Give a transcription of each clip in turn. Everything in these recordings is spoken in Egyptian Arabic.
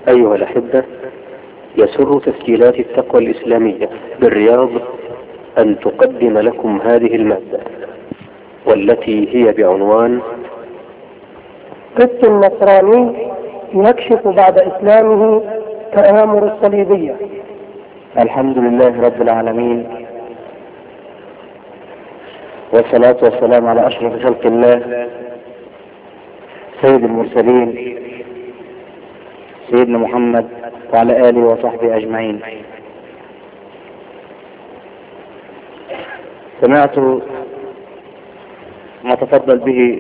أيها الأحبة يسر تسجيلات التقوى الإسلامية بالرياض أن تقدم لكم هذه المادة والتي هي بعنوان قس النصراني يكشف بعد إسلامه تآمر الصليبية الحمد لله رب العالمين والصلاة والسلام على أشرف خلق الله سيد المرسلين سيدنا محمد وعلى آله وصحبه أجمعين سمعت ما تفضل به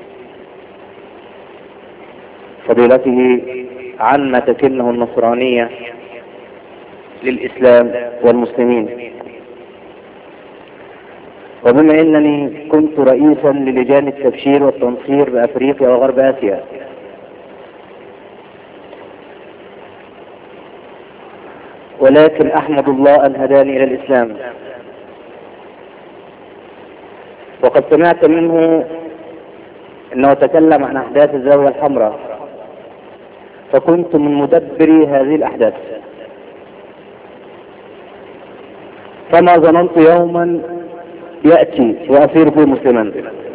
فضيلته عما تكنه النصرانية للإسلام والمسلمين وبما انني كنت رئيسا للجان التبشير والتنصير بافريقيا وغرب اسيا ولكن احمد الله ان هداني الى الاسلام وقد سمعت منه انه تكلم عن احداث الزاوية الحمراء فكنت من مدبري هذه الاحداث فما ظننت يوما يأتي وأصير فيه مسلما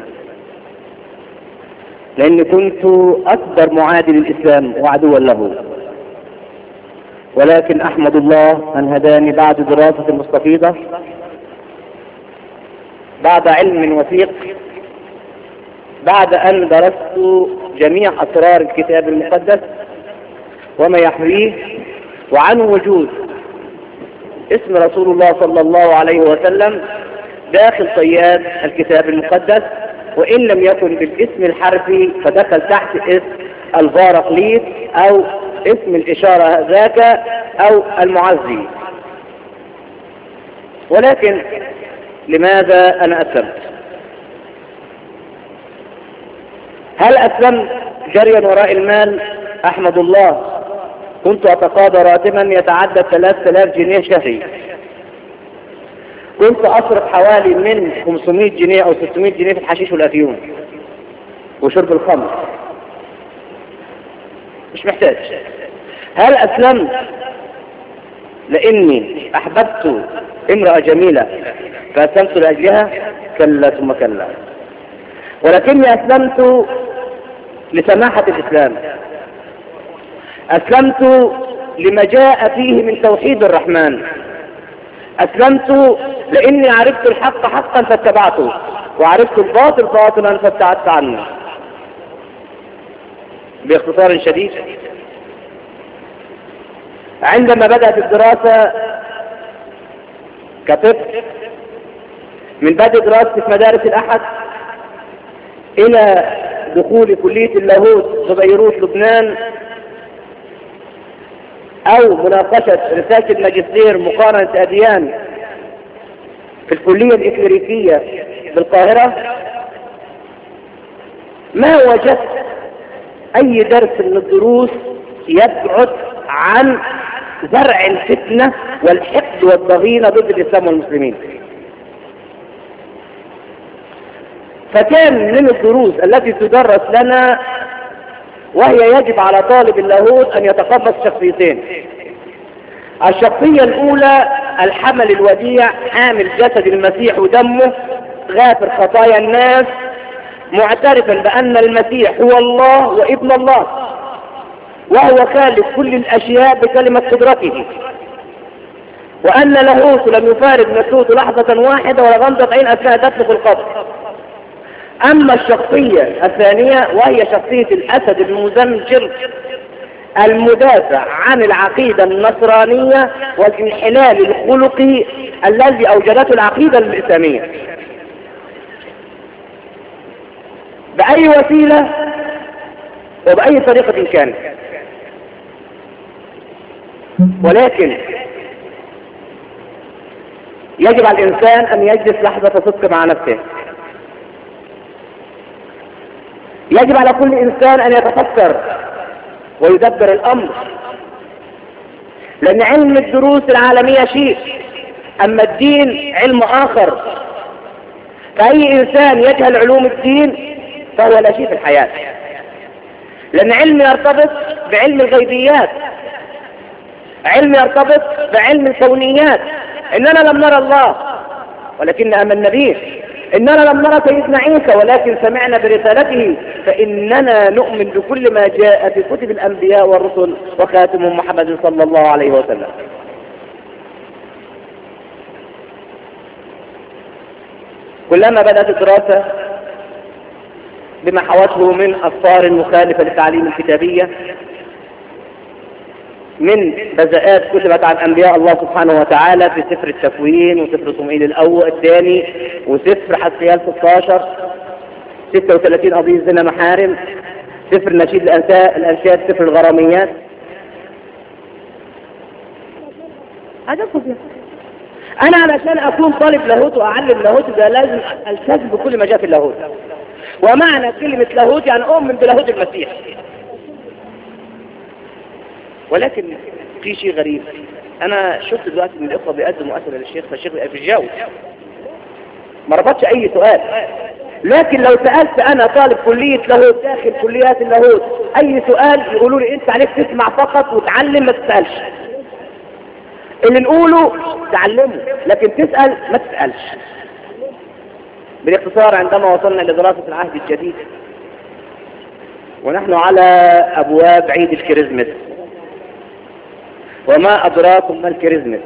لأني كنت أكبر معادي للإسلام وعدوا له ولكن أحمد الله أن هداني بعد دراسة مستفيضة بعد علم وثيق بعد أن درست جميع أسرار الكتاب المقدس وما يحويه وعن وجود اسم رسول الله صلى الله عليه وسلم داخل صياد الكتاب المقدس وإن لم يكن بالاسم الحرفي فدخل تحت اسم الفارقليت أو اسم الإشارة ذاك أو المعزي ولكن لماذا أنا أسلمت هل أسلمت جريا وراء المال أحمد الله كنت أتقاضى راتبا يتعدى 3000 جنيه شهري كنت أصرف حوالي من 500 جنيه أو 600 جنيه في الحشيش والأفيون وشرب الخمر مش محتاج هل أسلمت لأني أحببت امرأة جميلة فأسلمت لأجلها كلا ثم كلا ولكني أسلمت لسماحة الإسلام أسلمت لما جاء فيه من توحيد الرحمن أسلمت لأني عرفت الحق حقا فاتبعته وعرفت الباطل باطلا فابتعدت عنه باختصار شديد عندما بدأت الدراسة كطفل من بدء دراستي في مدارس الأحد إلى دخول كلية اللاهوت في بيروت لبنان أو مناقشة رسالة الماجستير مقارنة أديان في الكلية الإكليريكية بالقاهرة ما وجدت أي درس من الدروس يبعد عن زرع الفتنة والحقد والضغينة ضد الإسلام والمسلمين فكان من الدروس التي تدرس لنا وهي يجب على طالب اللاهوت أن يتقبل شخصيتين الشخصية الأولى الحمل الوديع حامل جسد المسيح ودمه غافر خطايا الناس معترفا بأن المسيح هو الله وابن الله وهو خالق كل الأشياء بكلمة قدرته وأن لاهوت لم يفارق مسلوط لحظة واحدة ولا غمضة عين أثناء دفنه في القبر أما الشخصية الثانية وهي شخصية الأسد المزمجر المدافع عن العقيدة النصرانية والانحلال الخلقي الذي أوجدته العقيدة الإسلامية بأي وسيلة وبأي طريقة كانت ولكن يجب على الإنسان أن يجلس لحظة صدق مع نفسه يجب على كل إنسان أن يتفكر ويدبر الأمر لأن علم الدروس العالمية شيء أما الدين علم آخر فأي إنسان يجهل علوم الدين فهو لا شيء في الحياة لأن علم يرتبط بعلم الغيبيات علم يرتبط بعلم الكونيات إننا لم نرى الله ولكن آمنا به إننا لم نرى سيدنا عيسى ولكن سمعنا برسالته فإننا نؤمن بكل ما جاء في كتب الأنبياء والرسل وخاتمهم محمد صلى الله عليه وسلم كلما بدأت الدراسة بما حوته من أفكار مخالفة للتعليم الكتابية من بذاءات كتبت عن أنبياء الله سبحانه وتعالى في سفر التكوين وسفر صموئيل الأول الثاني وسفر حسيال 16 36 قضية زنا محارم سفر نشيد الأنساء الأنشاد سفر الغراميات هذا فضيح أنا علشان أكون طالب لاهوت وأعلم لاهوت ده لازم ألتزم بكل ما جاء في اللاهوت ومعنى كلمة لاهوت يعني أؤمن بلاهوت المسيح ولكن في شيء غريب أنا شفت دلوقتي من الإخوة بيقدموا أسئلة للشيخ فالشيخ بيبقى بيجاوب ما ربطش أي سؤال لكن لو سألت أنا طالب كلية لاهوت داخل كليات اللاهوت أي سؤال يقولوا لي أنت عليك تسمع فقط وتعلم ما تسألش اللي نقوله تعلمه لكن تسأل ما تسألش بالاختصار عندما وصلنا لدراسة العهد الجديد ونحن على أبواب عيد الكريزماس وما أدراكم ما الكريزماس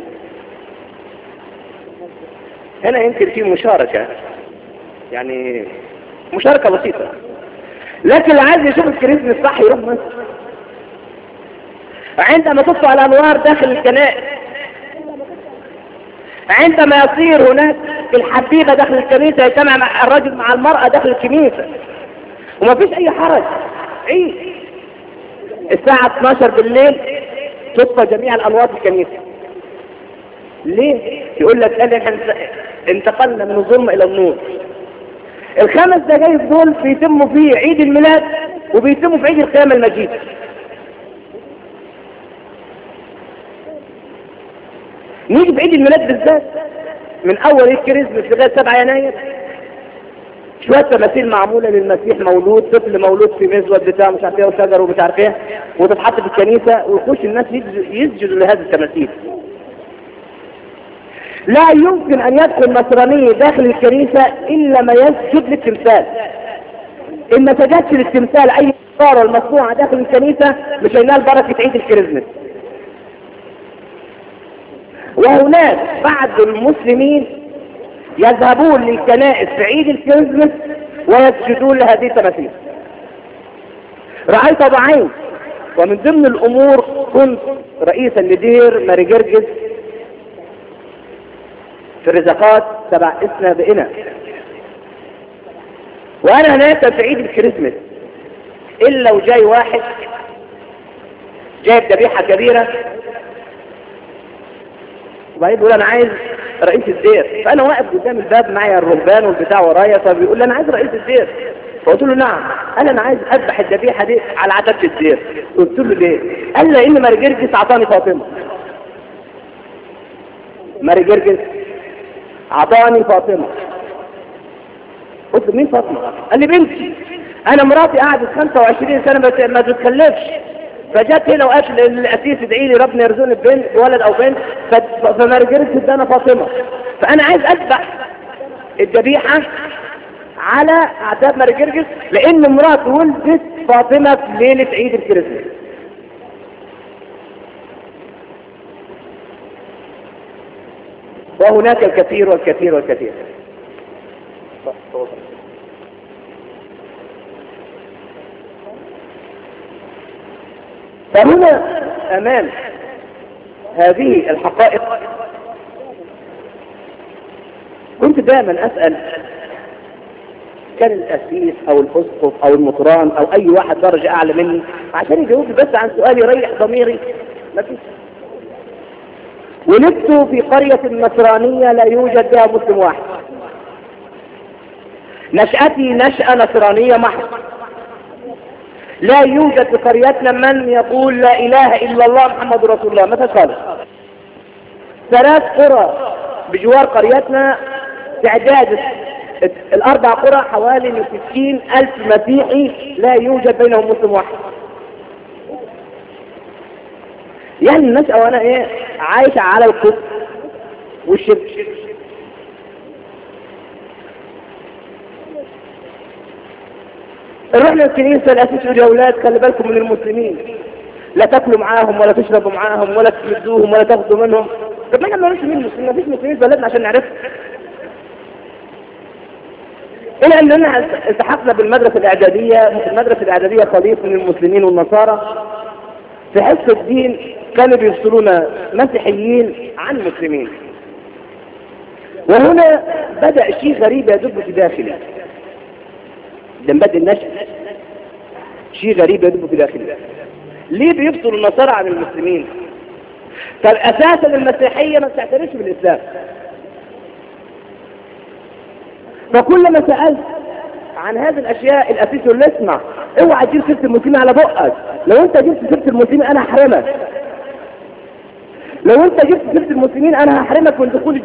هنا يمكن في مشاركة يعني مشاركة بسيطة لكن اللي عايز يشوف الكريزماس صح يروح مصر عندما تطفى الأنوار داخل الكنائس عندما يصير هناك الحبيبة داخل الكنيسة يجتمع مع الرجل مع المرأة داخل الكنيسة وما فيش أي حرج عيد الساعة 12 بالليل تطفى جميع الأنوار في الكنيسة ليه؟ يقول لك قال احنا انتقلنا من الظلم إلى النور الخمس دقايق دول بيتموا فيه عيد الميلاد وبيتموا في عيد القيامة المجيد نيجي في عيد الميلاد بالذات من اول الكريسماس لغايه 7 يناير شويه تماثيل معموله للمسيح مولود طفل مولود في مزود بتاع مش عارف ايه وشجر ومش عارف ايه وتتحط في الكنيسه ويخش الناس يسجدوا لهذه التماثيل لا يمكن ان يدخل نصراني داخل الكنيسه الا ما يسجد للتمثال ان ما سجدش للتمثال اي صورة المصنوعة داخل الكنيسة مش هينال بركة عيد الكريسماس وهناك بعض المسلمين يذهبون للكنائس في عيد الكريسماس ويسجدون لهذه التماثيل رأيت بعين ومن ضمن الأمور كنت رئيسا لدير ماري جرجس في الرزقات تبع اسنا بقنا وانا هناك في عيد الكريسماس الا وجاي واحد جايب ذبيحه كبيره وبعدين بيقول انا عايز رئيس الدير فانا واقف قدام الباب معايا الرهبان والبتاع ورايا فبيقول لي انا عايز رئيس الدير فقلت له نعم قال انا عايز اذبح الذبيحه دي على عتبه الدير قلت له ليه قال لي ان ماري جرجس اعطاني فاطمه ماري جرجس اعطاني فاطمه قلت له مين فاطمه قال لي بنتي انا مراتي قعدت 25 سنه ما ما تتخلفش فجت هنا وقالت للاسيس ادعي لي ربنا يرزقني ببنت ولد او بنت فمرجرت ادانا فاطمه فانا عايز اذبح الذبيحه على اعتاب مرجرجس لان مراته ولدت فاطمه في ليله عيد الكريسماس وهناك الكثير والكثير والكثير فهنا امام هذه الحقائق كنت دائما اسال كان الاسيس او الاسقف او المطران او اي واحد درجه اعلى مني عشان يجاوبني بس عن سؤال يريح ضميري ما فيش ولدت في قرية نصرانية لا يوجد بها مسلم واحد نشأتي نشأة نصرانية محض لا يوجد في قريتنا من يقول لا اله الا الله محمد رسول الله ما خالص ثلاث قرى بجوار قريتنا تعداد الاربع قرى حوالي ستين الف مسيحي لا يوجد بينهم مسلم واحد يعني الناس وانا ايه عايشة على الكفر والشرك رحنا الكنيسة الأساس يقول يا أولاد خلي بالكم من المسلمين لا تاكلوا معاهم ولا تشربوا معاهم ولا تمدوهم ولا تاخدوا منهم طب ما احنا ما مين مسلمين ما فيش مسلمين في بلدنا عشان نعرفهم إلى أننا التحقنا بالمدرسة الإعدادية المدرسة الإعدادية خليط من المسلمين والنصارى في حصة الدين كانوا بيفصلون مسيحيين عن مسلمين وهنا بدأ شيء غريب يدب في داخلي ده بدء النشأ شيء غريب يدب في داخلي ليه بيفصلوا النصارى عن المسلمين طب أساسا المسيحية ما بتعترفش بالإسلام فكلما سألت عن هذه الأشياء الأسيس اللي اسمع اوعى تجيب سيرة المسلمين على بقك لو انت جبت سيرة المسلمين انا هحرمك لو انت جبت سيرة المسلمين انا هحرمك من دخول